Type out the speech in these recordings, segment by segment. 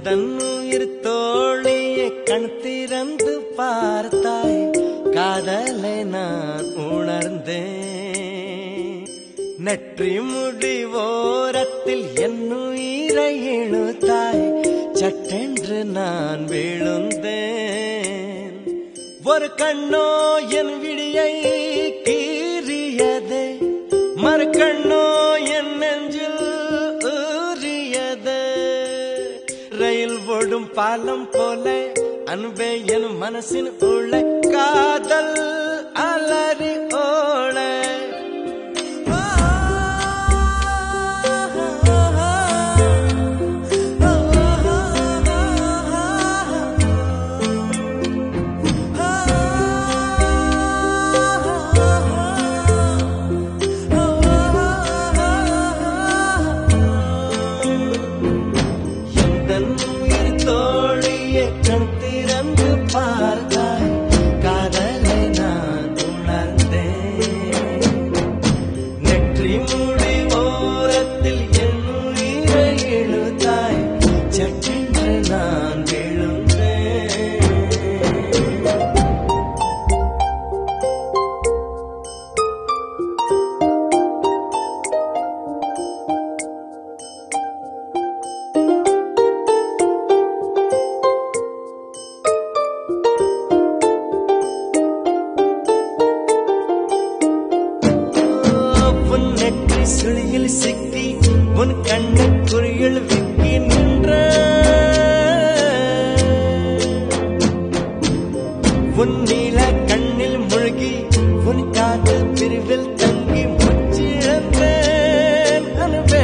எந்த உயிர் தோழியை கண் திறந்து பார்த்தாய் காதலை நான் உணர்ந்தேன் நெற்றி முடி ஓரத்தில் என் உயிரை இழுத்தாய் சட்டென்று நான் விழுந்தேன் ஒரு கண்ணோ என் விடியை கீறியதே மறு கண்ணோ என் நெஞ்சில் ஊறியதே ரயில் ஓடும் பாலம் போல அன்பே என் மனசின் உள்ள காதல் அலறி ஓட எந்தன் உயிர் தோழியை கண் திறந்து பார்த்தாய் காதலை நான் உணர்ந்தேன் நெற்றி முடி ஓரத்தில் என் உயிரை இழுத்தாய் சட்டென்று நான் விழுந்தேன் உன் நெற்றி சுழியில் சிக்கி உன் கண்ணு குறியில் விக்கி நின்ற உன் நீல கண்ணில் மூழ்கி உன் காதல் பிரிவில் தங்கி முச்சிழந்தேன் அனுபே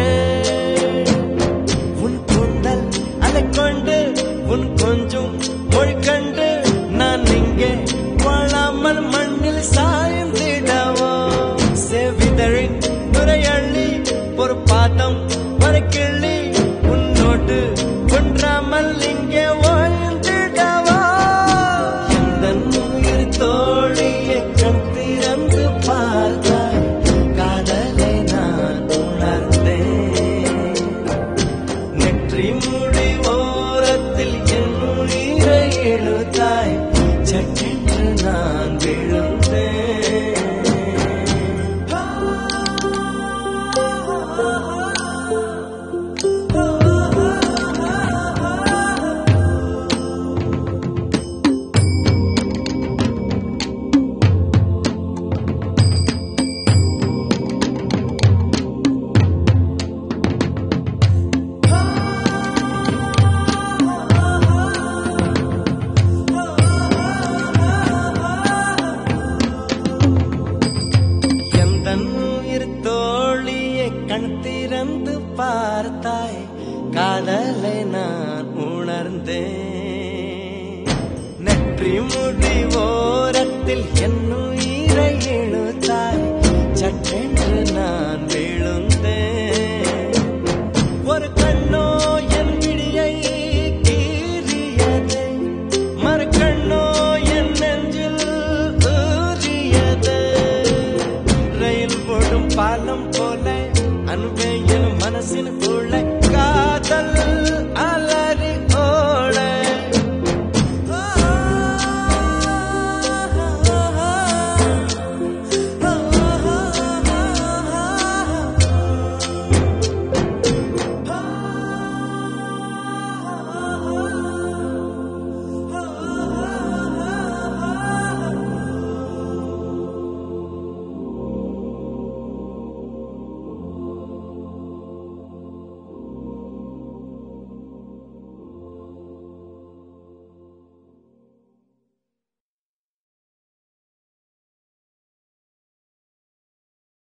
உன் கூந்தல் அதை கொண்டு உன் கொஞ்சம் மொழி கண்டு நான் இங்கே வாழாமல் மண்ணில் சாய்ந்திடவோ செவிதழின் நுரையள்ளி ஒரு பாதம் ஒரு கிள்ளி உன்னோடு ஒன்றாமல் இங்கே வாழ்ந்திடவோ எந்த உயிர் தோழியை கண் திறந்து பார்த்தாய் காதலை நான் உணர்ந்தேன் நெற்றி முடி ஓரத்தில் என் உயிரை இழுத்தாய் சட்டென்று நான் விழுந்தேன் எந்த உயிர் தோழியை கண் திறந்து பார்த்தாய் காதலை நான் உணர்ந்தேன் நெற்றி முடி ஓரத்தில் என் உயிரை இழுத்தாய் சட்டென்று நான் விழுந்தேன் ஒரு கண்ணோ என் விடியை கீறியதே மறு கண்ணோ என் நெஞ்சில் ஊறியதே ரயில் போடும் பாலம் போல அன்பே என் மனசின் உள்ள